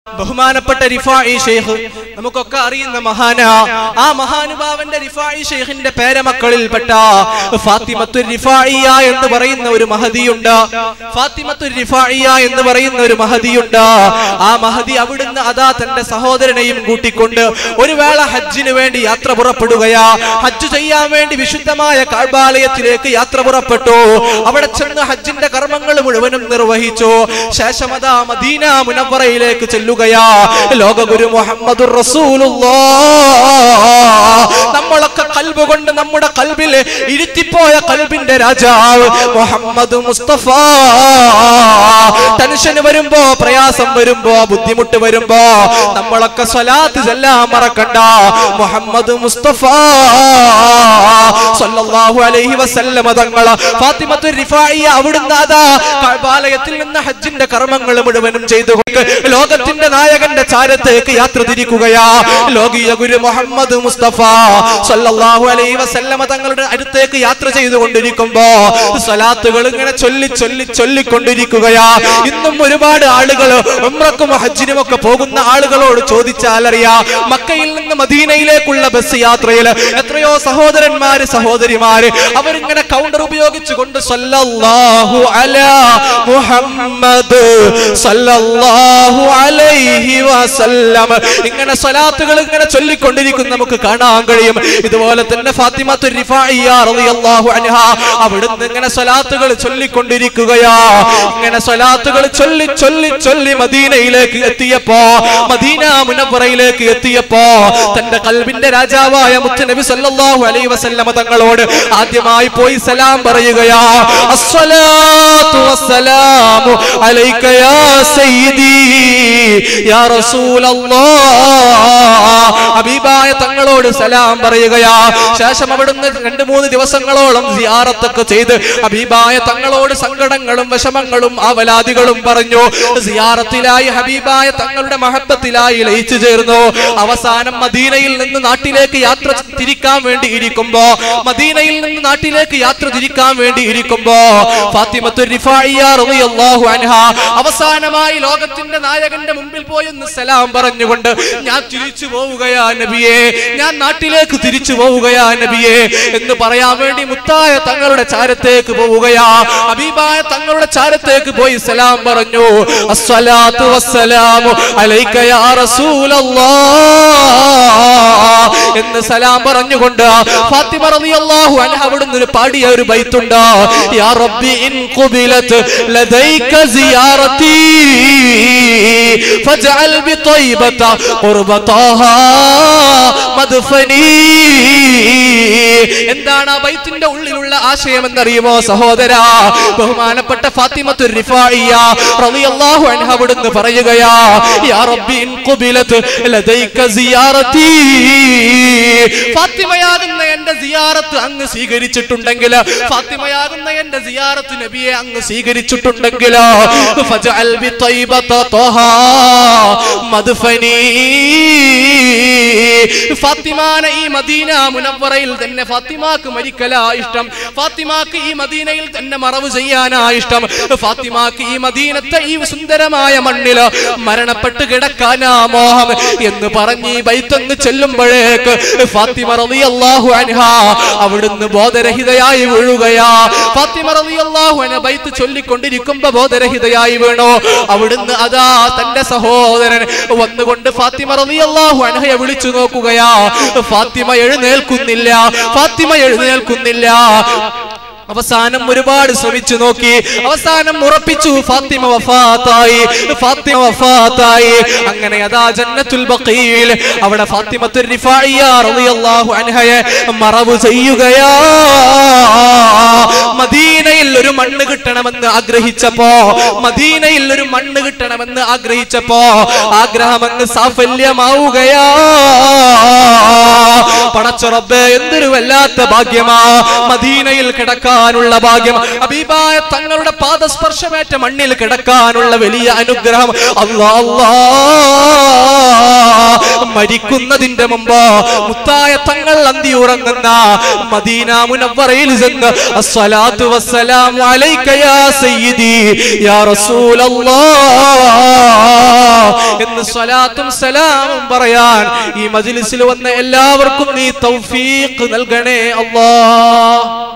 ബഹുമാനപ്പെട്ട റിഫായി ഷെയ്ഖ് നമുക്കൊക്കെ അറിയുന്ന മഹാന ആ മഹാനുഭാവന്റെ റിഫായി ഷെയ്ഖിന്റെ പേരമക്കളിൽപ്പെട്ട ഫാത്തിമത്തു റിഫായിയ എന്ന് പറയുന്ന ഒരു മഹദിയുണ്ട് ഫാത്തിമത്തു റിഫായിയ എന്ന് പറയുന്ന ഒരു മഹദിയുണ്ട് ആ മഹദി അവിടുന്ന് അതാ തന്റെ സഹോദരനെയും കൂട്ടിക്കൊണ്ട് ഒരു വേള ഹജ്ജിന് വേണ്ടി യാത്ര പുറപ്പെടുകയാ ഹജ്ജ് ചെയ്യാൻ വേണ്ടി വിശുദ്ധമായ കാഴ്ബാലയത്തിലേക്ക് യാത്ര പുറപ്പെട്ടു അവിടെ ചെന്ന് ഹജ്ജിന്റെ കർമ്മങ്ങൾ മുഴുവനും നിർവഹിച്ചു ശേഷം അതാ മദീന മുനവറയിലേക്ക് ചെല്ലുകയാ ലോകഗുരു മുഹമ്മദ് നമ്മളൊക്കെ കൽബ് കൊണ്ട് നമ്മുടെ കൽബിൽ ഇരുത്തിപ്പോയ കൽബിന്റെ രാജാവ് മുഹമ്മദ് മുസ്തഫ ടെൻഷന് വരുമ്പോ പ്രയാസം വരുമ്പോ ബുദ്ധിമുട്ട് വരുമ്പോ നമ്മളൊക്കെ സ്വലാത്ത് ചെല്ലാൻ മറക്കണ്ട മുഹമ്മദ് മുസ്തഫ സല്ലല്ലാഹു അലൈഹി വസല്ലമ തങ്ങള് ഫാത്തിമത്തു റിഫായിയ അവിടുന്ന് അതാ കഅബാലയത്തിൽ നിന്ന് ഹജ്ജിന്റെ കർമ്മങ്ങൾ മുഴുവനും ചെയ്തുകൊണ്ട് ലോകത്തിന്റെ നായകന്റെ ചാരത്തേക്ക് യാത്ര തിരിക്കുകയാ ലോകീയ ഗുരു മുഹമ്മദ് മുസ്തഫ സല്ലല്ലാഹു അലൈഹി വസല്ലമ തങ്ങളുടെ അടുത്തേക്ക് യാത്ര ചെയ്തുകൊണ്ടിരിക്കുമ്പോ സ്വലാത്തുകൾ ഇങ്ങനെ ചൊല്ലി ചൊല്ലി ചൊല്ലിക്കൊണ്ടിരിക്കുകയാ ഇന്നും ഒരുപാട് ആളുകൾ ഉംറക്കും ഹജ്ജിനും ഒക്കെ പോകുന്ന ആളുകളോട് ചോദിച്ചാൽ അറിയാ മക്കയിൽ നിന്ന് മദീനയിലേക്കുള്ള ബസ് യാത്രയിൽ എത്രയോ സഹോദരന്മാര് സഹോദരിമാര് അവരിങ്ങനെ കൗണ്ടർ ഉപയോഗിച്ചുകൊണ്ട് സല്ലല്ലാഹു അലാ മുഹമ്മദ് സല്ലല്ലാഹു അലൈഹി വസല്ലം ഇങ്ങനെ സ്വലാത്തുകൾ ഇങ്ങനെ ചൊല്ലിക്കൊണ്ടിരിക്കും നമുക്ക് കാണാൻ കഴിയും ഇതുപോലെ തന്നെ ഫാത്തിമത്തു റിഫായിയ റളിയല്ലാഹു അൻഹ അവിടുന്ന് ഇങ്ങനെ സ്വലാത്തുകൾ ചൊല്ലിക്കൊണ്ടിരിക്കുകയാ ഇങ്ങനെ സ്വലാത്തുകൾ ചൊല്ലി ചൊല്ലി ചൊല്ലി മദീനയിലേക്ക് എത്തിയപ്പോ മദീന മുനവറയിലേക്ക് എത്തിയപ്പോ തന്റെ കൽബിന്റെ രാജാവായ മുത്തുനബി സല്ലല്ലാഹു അലൈഹി വസല്ലമ തങ്ങളോട് ആദ്യമായി പോയി സലാം പറയുകയാ അസ്സലാത്തു വസ്സലാമു അലൈക യാ സയ്യിദി യാ റസൂലല്ലാഹ് ഹബീബായ തങ്ങളോട് സലാം പറയുകയാ ശേഷം അവിടുന്ന് രണ്ട് മൂന്ന് ദിവസങ്ങളോളം സിയാറത്തൊക്കെ ചെയ്ത് ഹബീബായ തങ്ങളോട് സങ്കടങ്ങളും വിഷമങ്ങളും ആവലാദികളും പറഞ്ഞു സിയാറത്തിലായി ഹബീബായ തങ്ങളുടെ മഹത്വത്തിലായി ലയിച്ചു ചേർന്നു അവസാനം മദീനയിൽ നിന്ന് നാട്ടിലേക്ക് യാത്ര തിരിക്കാൻ വേണ്ടി ഇരിക്കുമ്പോ മദീനയിൽ നിന്ന് നാട്ടിലേക്ക് യാത്ര തിരിക്കാൻ വേണ്ടി ഇരിക്കുമ്പോ ഫാത്തിമത്തു റിഫായിയ റളിയല്ലാഹു അൻഹ അവസാനമായി ലോകത്തിന്റെ നായകന്റെ മുമ്പിൽ പോയി ഒന്ന് സലാം പറഞ്ഞുകൊണ്ട് ഞാൻ തിരിച്ചു പോവുകയാ നബിയെ ഞാൻ നാട്ടിലേക്ക് തിരിച്ചു പോവുകയാ നബിയെ എന്ന് പറയാൻ വേണ്ടി മുത്തായ തങ്ങളുടെ ചാരത്തേക്ക് പോവുകയാ ഹബീബായ തങ്ങളുടെ ചാരത്തേക്ക് പോയി സലാം പറഞ്ഞു അസ്സലാത്തു വസ്സലാമു അലൈക യാ റസൂലല്ലാഹ് എന്ന് സലാം പറഞ്ഞുകൊണ്ട് ഫാത്തിമ റളിയല്ലാഹു അൻഹ അവിടുന്ന് ഒരു പാടിയ ഒരു ബൈത്തുണ്ട് യാ റബ്ബി ഇൻ ഖുബിലത് ലദൈക സിയാറതി ഫജ്അൽ ബിതൈബത ഖുർബതഹ മദ്ഫനി എന്താണ് ആ ബൈത്തിന്റെ ഉള്ളിലുള്ള ആശയം എന്നറിയുമോ സഹോദര ബഹുമാനപ്പെട്ട ഫാത്തിമത്തു റിഫായിയ റളിയല്ലാഹു അൻഹ അവിടുന്ന് പറയുകയാ യാ റബ്ബി ഇൻ ഖുബിലത് ലദൈക സിയാറതി ഫാത്തിമയാകുന്ന എന്റെ സിയാറത്ത് അങ്ങ് സ്വീകരിച്ചിട്ടുണ്ടെങ്കിൽ ഫാത്തിമയാകുന്ന എന്റെ സിയാറത്ത് നബിയെ അങ്ങ് സ്വീകരിച്ചിട്ടുണ്ടെങ്കിൽ ഫജഅൽ ബിതൈബത തഹ മദ്ഫനി ഫാത്തിമാനെ ഈ മദീന മുനവറയിൽ തന്നെ ഫാത്തിമാക്ക് മരിക്കലാ ഇഷ്ടം ഫാത്തിമാക്ക് ഈ മദീനയിൽ തന്നെ മറവ് ചെയ്യാനാ ഇഷ്ടം ഫാത്തിമാക്ക് ഈ മദീനത്തെ ഈ സുന്ദരമായ മണ്ണില് മരണപ്പെട്ട് കിടക്കാനാ മോഹം എന്ന് പറഞ്ഞ് ഈ ബൈത്തങ്ങ് ചെല്ലുമ്പോഴേക്ക് ഫാത്തിമ റളിയല്ലാഹു അൻഹ അവിടുന്ന് ബോധരഹിതയായി വീഴുകയാ ഫാത്തിമ റളിയല്ലാഹു അൻഹ ബൈത്ത് ചൊല്ലിക്കൊണ്ടിരിക്കുമ്പോ ബോധരഹിതയായി വീണു അവിടുന്ന് അതാ തന്റെ സഹോദരൻ വന്നുകൊണ്ട് ഫാത്തിമ റളിയല്ലാഹു അൻഹയെ വിളിച്ചു നോക്കുകയാ ഫാത്തിമ എഴുന്നേൽക്കുന്നില്ല ഫാത്തിമ എഴുന്നേൽക്കുന്നില്ല അവസാനം ഒരുപാട് ശ്രമിച്ചു നോക്കി അവസാനം ഉറപ്പിച്ചു ഫാത്തിമ വഫാത്തായി ഫാത്തിമ വഫാത്തായി അങ്ങനെ അതാ ജന്നത്തുൽ ബഖീൽ അവിടെ ഫാത്തിമത്തുർ റിഫായിയ റളിയല്ലാഹു അൻഹയെ മറവ് ചെയ്യുകയാ മദീനയിൽ ഒരു മണ്ണ് കിട്ടണമെന്ന് ആഗ്രഹിച്ചപ്പോ മദീനയിൽ ഒരു മണ്ണ് കിട്ടണമെന്ന് ആഗ്രഹിച്ചപ്പോ ആഗ്രഹം അങ്ങ് സാഫല്യമാവുകയാ പടച്ചുറബ് എന്തൊരു വല്ലാത്ത ഭാഗ്യമാ മദീനയിൽ കിടക്കാനുള്ള ഭാഗ്യം അബീബായ തങ്ങളുടെ പാദസ്പർശമേറ്റ മണ്ണിൽ കിടക്കാനുള്ള വലിയ അനുഗ്രഹം അല്ലാ അല്ലാ മരിക്കുന്നതിന്റെ മുമ്പ് മുത്തായ തങ്ങൾ അന്തി ഉറങ്ങുന്ന മദീന മുനവറയിൽ ചെന്ന് അസ്സലാത്തു വസ്സലാമു അലൈക യാ സയ്യിദി യാ റസൂലല്ലാഹ് എന്ന് സ്വലാത്തും സലാമും പറയാൻ ഈ മജ്ലിസിൽ വന്ന എല്ലാവർക്കും നീ തൗഫീഖ് നൽകണേ അല്ലാഹ്